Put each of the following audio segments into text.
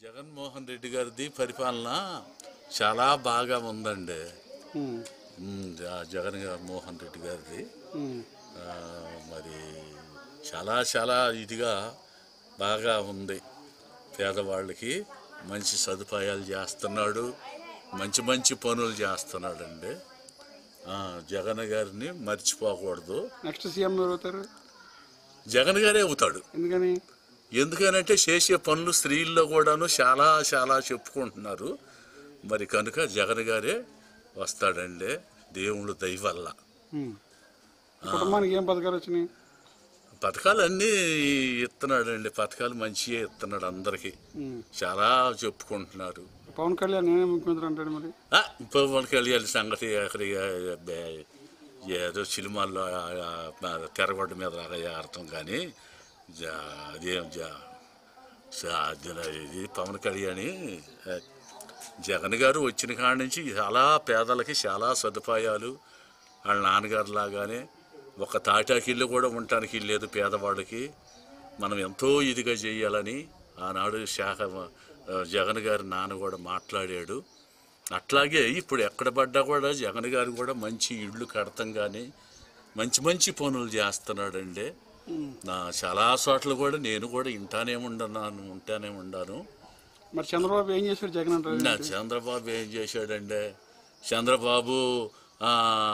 జగన్మోహన్ రెడ్డి గారిది పరిపాలన చాలా బాగా ఉందండి ఉమ్, ఉమ్, జ- జగన్ గారు మోహన్ రెడ్డి గారిది ఉమ్, ఆ, మరి చాలా చాలా ఇదిగా బాగా ఉంది పేదవాళ్ళకి మంచి సదుపాయాలు చేస్తున్నాడు మంచి మంచి పనులు చేస్తున్నాడండి ఆ, జగన్ గారిని మర్చిపోకూడదు నెక్స్ట్ సీఎం ఎవరు అవుతారు జగన్ గారే అవుతాడు ఎందుకని ఎందుకనంటే చేసే పనులు స్త్రీల్లో కూడాను చాలా చాలా చెప్పుకుంటున్నారు మరి కనుక జగన్ గారే వస్తాడండి దేవుడు దయ వల్ల ఉమ్. కుటుంబానికి ఏం పథకాలు వచ్చినాయి పథకాలు అన్నీ ఇస్తున్నాడండి పథకాలు మంచిగా ఇస్తున్నాడు అందరికీ ఉమ్. చాలా చెప్పుకుంటున్నారు పవన్ కళ్యాణ్ నేనే ముఖ్యమంత్రి అంటాడు మరి ఆ, పవన్ కళ్యాణ్ సంగతి అక్కడ ఏదో సినిమాల్లో తెరగొడ్డ మీద లాగా అర్థం కానీ జా- అదేం జా సా- అది ఇది పవన్ కళ్యాణ్ ఆ, జగన్ గారు వచ్చిన కాడ నుంచి చాలా పేదలకి చాలా సదుపాయాలు వాళ్ళ నాన్నగారు లాగానే ఒక తాటాకి ఇల్లు కూడా ఉండటానికి లేదు పేదవాళ్ళకి మనం ఎంతో ఇదిగా చేయాలని ఆనాడు శాఖ ఆ, జగన్ గారి నాన్న కూడా మాట్లాడాడు అట్లాగే ఇప్పుడు ఎక్కడ పడ్డా కూడా జగన్ గారు కూడా మంచి ఇళ్ళు కడతాం కానీ మంచి మంచి పనులు చేస్తున్నాడండి నా చాలా చోట్ల కూడా నేను కూడా ఇంటానే ఉండన్నాను ఉంటానే ఉండాను మరి చంద్రబాబు ఏం చేశారు జగన్ అంటారు నా చంద్రబాబు ఏం చేశాడంటే చంద్రబాబు ఆ,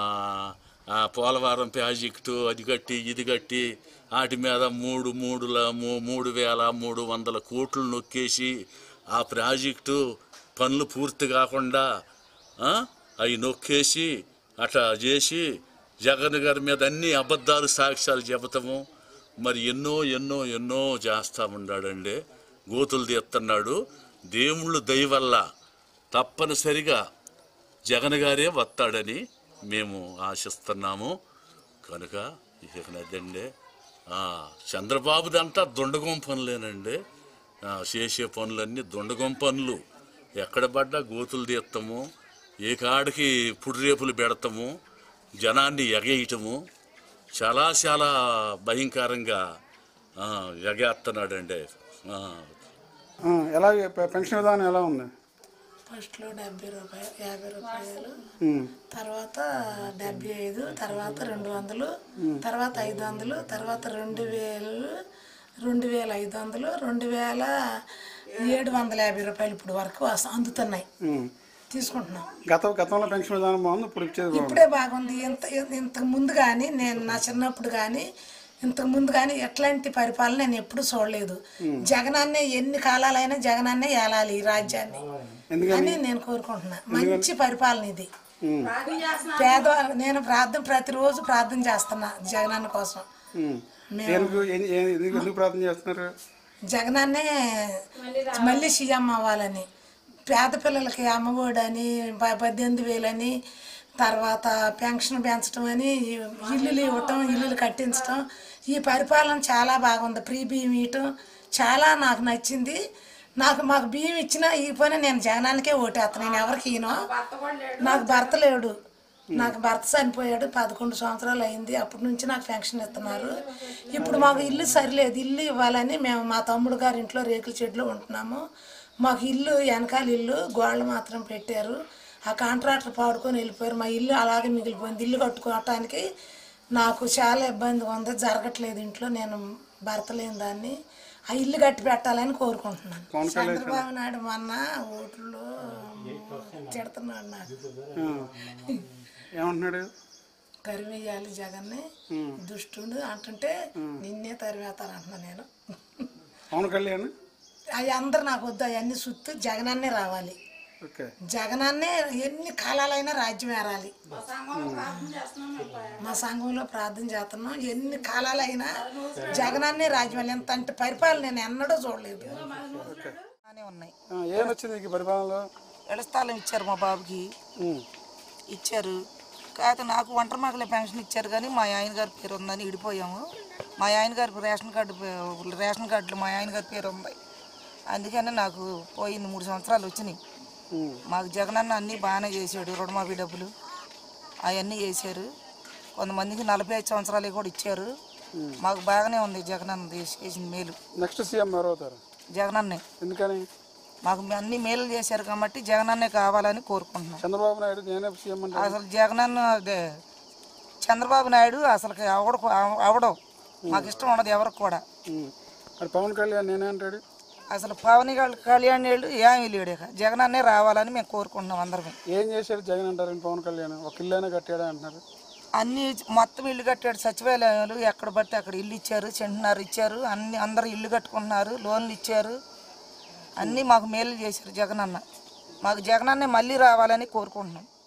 ఆ పోలవరం ప్రాజెక్టు అది కట్టి ఇది కట్టి వాటి మీద మూడు మూడుల మూ- మూడు వేల మూడు వందల కోట్లు నొక్కేసి ఆ ప్రాజెక్టు పనులు పూర్తి కాకుండా ఆ, అవి నొక్కేసి అట్లా చేసి జగన్ గారి మీద అన్ని అబద్ధాలు సాక్ష్యాలు చెబుతాము మరి ఎన్నో ఎన్నో ఎన్నో చేస్తా ఉన్నాడండి గోతులు తీస్తున్నాడు దేవుళ్ళు దయ వల్ల తప్పనిసరిగా జగన్ గారే వస్తాడని మేము ఆశిస్తున్నాము కనుక ఇకనదండి చంద్రబాబుదంతా దొండగం పనులేనండి ఆ, చేసే పనులన్నీ దొండగం పనులు ఎక్కడ పడ్డా గోతులు తీస్తాము ఏ కాడికి పుడిరేపులు పెడతాము జనాన్ని ఎగేయటము చాలా చాలా భయంకరంగా ఆ, ఎగేస్తున్నాడండి ఆ, ఆ, ఎలా పె- పెన్షన్ విధానం ఎలా ఉంది ఫస్ట్లో డెబ్బై రూపాయలు యాభై రూపాయలు ఉమ్, తర్వాత డెబ్బై ఐదు తర్వాత రెండు వందలు తర్వాత ఐదు వందలు తర్వాత రెండు వేలు రెండు వేల ఐదు వందలు రెండు వేల ఏడు వందల యాభై రూపాయలు ఇప్పుడు వరకు వస్త- అందుతున్నాయి ఉమ్. తీసుకుంటున్నాం గత గతంలో పెన్షన్ విధానం బాగుంది ఇప్పుడు ఇచ్చేది బాగుంది ఇప్పుడే బాగుంది ఇంత ఇంతకు ముందు కానీ నేను నా చిన్నప్పుడు కానీ ఇంతకు ముందు కానీ ఎట్లాంటి పరిపాలన నేను ఎప్పుడు చూడలేదు జగనాన్నే ఎన్ని కాలాలైనా జగనాన్నే ఏలాలి ఈ రాజ్యాన్ని అని నేను కోరుకుంటున్నా మంచి పరిపాలన ఇది ఉమ్, పేద నేను ప్రార్థన ప్రతిరోజు ప్రార్థన చేస్తున్నా జగనన్న కోసం ఉమ్. మేము ఎందుకు ఏ- ఏ- ఎందుకు ఎందుకు ప్రార్థన చేస్తున్నారు జగనన్నే మళ్ళీ సీఎం అవ్వాలని పేద పిల్లలకి అమ్మఒడని ప- పద్దెనిమిది వేలని తర్వాత పెన్షన్ పెంచడం అని ఇల్లులు ఇవ్వటం ఇల్లులు కట్టించటం ఈ పరిపాలన చాలా బాగుంది ప్రీ బియ్యం ఇవ్వటం చాలా నాకు నచ్చింది నాకు మాకు బియ్యం ఇచ్చినా ఈ పని నేను జగనానికే ఓటేస్తాను నేను ఎవరికి ఈయనో నాకు భర్త లేడు నాకు భర్త చనిపోయాడు పదకొండు సంవత్సరాలు అయింది అప్పటి నుంచి నాకు పెన్షన్ ఇస్తున్నారు ఇప్పుడు మాకు ఇల్లు సరిలేదు ఇల్లు ఇవ్వాలని మేము మా తమ్ముడు గారి ఇంట్లో రేకుల షెడ్లో ఉంటున్నాము మాకు ఇల్లు వెనకాల ఇల్లు గోడలు మాత్రం పెట్టారు ఆ కాంట్రాక్టర్ పాడుకొని వెళ్ళిపోయారు మా ఇల్లు అలాగే మిగిలిపోయింది ఇల్లు కట్టుకోవటానికి నాకు చాలా ఇబ్బందిగా ఉంది జరగట్లేదు ఇంట్లో నేను భర్త లేని దాన్ని ఆ ఇల్లు కట్టి పెట్టాలని కోరుకుంటున్నాను చంద్రబాబు నాయుడు మొన్న ఓట్లలో తిడుతున్నాడు నాకు ఆ. ఏమంటున్నాడు తరిమేయాలి జగన్ని దుష్టుడు అంటుంటే నిన్నే తరిమేస్తారు అంటున్నా నేను పవన్ కళ్యాణ్ అవి అందరు నాకు వద్దు అవన్నీ సుత్తు జగనన్నే రావాలి ఓకే జగనన్నే ఎన్ని కాలాలైనా రాజ్యం ఏరాలి మా సంఘంలో ప్రార్థన చేస్తున్నాం ఎన్ని కాలాలైనా జగనన్నే రాజ్యం ఎంత అంటే పరిపాలన నేను ఎన్నడూ చూడలేదు బాగానే ఉన్నాయి ఆ, ఏం వచ్చింది నీకు ఈ పరిపాలనలో ఇళ్ల స్థలం ఇచ్చారు మా బాబుకి ఉమ్, ఇచ్చారు కాకపోతే నాకు ఒంటరి మగలే పెన్షన్ ఇచ్చారు కానీ మా ఆయన గారి పేరు ఉందని ఇడిపోయాము మా ఆయన గారికి రేషన్ కార్డు పే- రేషన్ కార్డులో మా ఆయన గారి పేరు ఉంది అందుకని నాకు పోయింది మూడు సంవత్సరాలు వచ్చినాయి ఉమ్. మాకు జగనన్న అన్నీ బాగానే చేశాడు రుణమాఫీ డబ్బులు అవన్నీ చేశారు కొంతమందికి నలభై ఐదు సంవత్సరాలు కూడా ఇచ్చారు మాకు బాగానే ఉంది జగనన్న చేసి- చేసిన మేలు నెక్స్ట్ సీఎం ఎవరు అవుతారు జగనన్నే ఎందుకని మాకు అన్ని మేలు చేశారు కాబట్టి జగనన్నే కావాలని కోరుకుంటున్నాం చంద్రబాబు నాయుడు నేనే సీఎం అంటే అసలు జగనన్న అదే చంద్రబాబు నాయుడు అసలు అవడ అవడం మాకు ఇష్టం ఉండదు ఎవరికి కూడా ఉమ్. మరి పవన్ కళ్యాణ్ నేనే అంటాడు అసలు పవన్ కళ్యాణ్ కళ్యాణ్ వాళ్ళు ఏమి లేడు ఇక జగనన్నే రావాలని మేము కోరుకుంటున్నాం అందరం ఏం చేశాడు జగన్ అంటారండి పవన్ కళ్యాణ్ ఒక ఇల్లైనా కట్టాడా అంటున్నారు అన్ని మొత్తం ఇల్లు కట్టాడు సచివాలయాలు ఎక్కడ పడితే అక్కడ ఇల్లు ఇచ్చారు సెంటున్నర ఇచ్చారు అన్ని అందరు ఇల్లు కట్టుకుంటున్నారు లోన్లు ఇచ్చారు అన్నీ మాకు మేలు చేశారు జగనన్న మాకు జగనన్నే మళ్ళీ రావాలని కోరుకుంటున్నాం